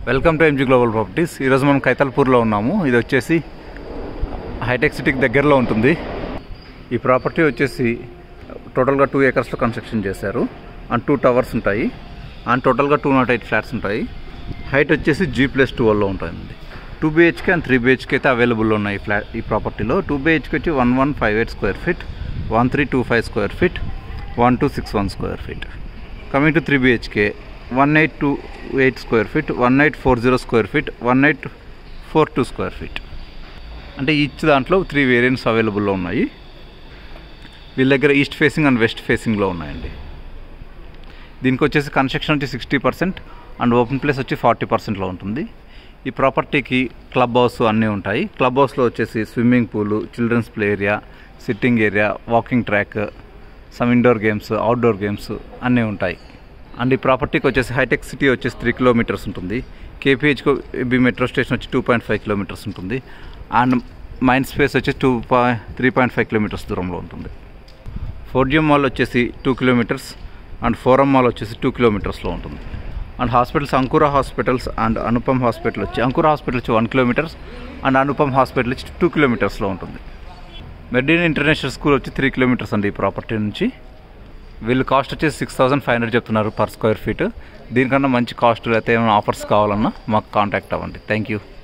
welcome to MG global properties ఈరోజు మనం కైతల్పూర్లో ఉన్నాము ఇది వచ్చేసి హైటెక్ సిటీకి దగ్గరలో ఉంటుంది ఈ ప్రాపర్టీ వచ్చేసి టోటల్గా టూ ఏకర్స్లో కన్స్ట్రక్షన్ చేశారు అండ్ టూ టవర్స్ ఉంటాయి అండ్ టోటల్గా టూ నాట్ ఎయిట్ ఫ్లాట్స్ ఉంటాయి హైట్ వచ్చేసి జీ ప్లస్ ట్వెల్వ్లో ఉంటుంది two BHK and three BHK అయితే అవైలబుల్ ఉన్నాయి ఈ ఫ్లాట్ ఈ ప్రాపర్టీలో టూ బిహెచ్కే వచ్చి one one five eight square feet one three two five square feet one two six one square feet coming to three BHK one eight two eight square feet one eight four zero square feet one eight four two square feet అంటే each దాంట్లో three variants అవైలబుల్లో ఉన్నాయి వీళ్ళ దగ్గర east facing and west ఫేసింగ్లో ఉన్నాయండి దీనికి వచ్చేసి కన్స్ట్రక్షన్ వచ్చి sixty percent and open place వచ్చి ఫార్టీ పర్సెంట్లో ఉంటుంది ఈ ప్రాపర్టీకి క్లబ్ హౌస్ అన్నీ ఉంటాయి క్లబ్ హౌస్లో వచ్చేసి swimming pool children's play area sitting area walking track some indoor games outdoor games అన్నీ ఉంటాయి అండ్ ఈ ప్రాపర్టీకి వచ్చేసి హైటెక్ సిటీ వచ్చేసి త్రీ కిలోమీటర్స్ ఉంటుంది కేపీహెచ్కి బి మెట్రో స్టేషన్ వచ్చి two point five kilometres and అండ్ మైండ్ స్పేస్ వచ్చి టూ పాయి త్రీ పాయింట్ ఫైవ్ కిలోమీటర్స్ దూరంలో ఉంటుంది ఫోర్జియం మాల్ వచ్చేసి two kilometres and Forum mall వచ్చేసి టూ కిలోమీటర్స్లో ఉంటుంది and hospitals Ankura hospitals and Anupam hospital వచ్చి అంకురా హాస్పిటల్ వచ్చి one kilometres and Anupam hospital వచ్చి టూ కిలోమీటర్స్లో ఉంటుంది మెడ్డిన్ ఇంటర్నేషనల్ స్కూల్ వచ్చి త్రీ కిలోమీటర్స్ అండి ఈ ప్రాపర్టీ నుంచి వీళ్ళు కాస్ట్ వచ్చేసి సిక్స్ థౌసండ్ ఫైవ్ హండ్రెడ్ చెప్తున్నారు పర్ స్క్వేర్ ఫీట్ దీనికన్నా మంచి కాస్ట్ అయితే ఏమైనా ఆఫర్స్ కావాలన్నా మాకు కాంటాక్ట్ అవ్వండి థ్యాంక్ యూ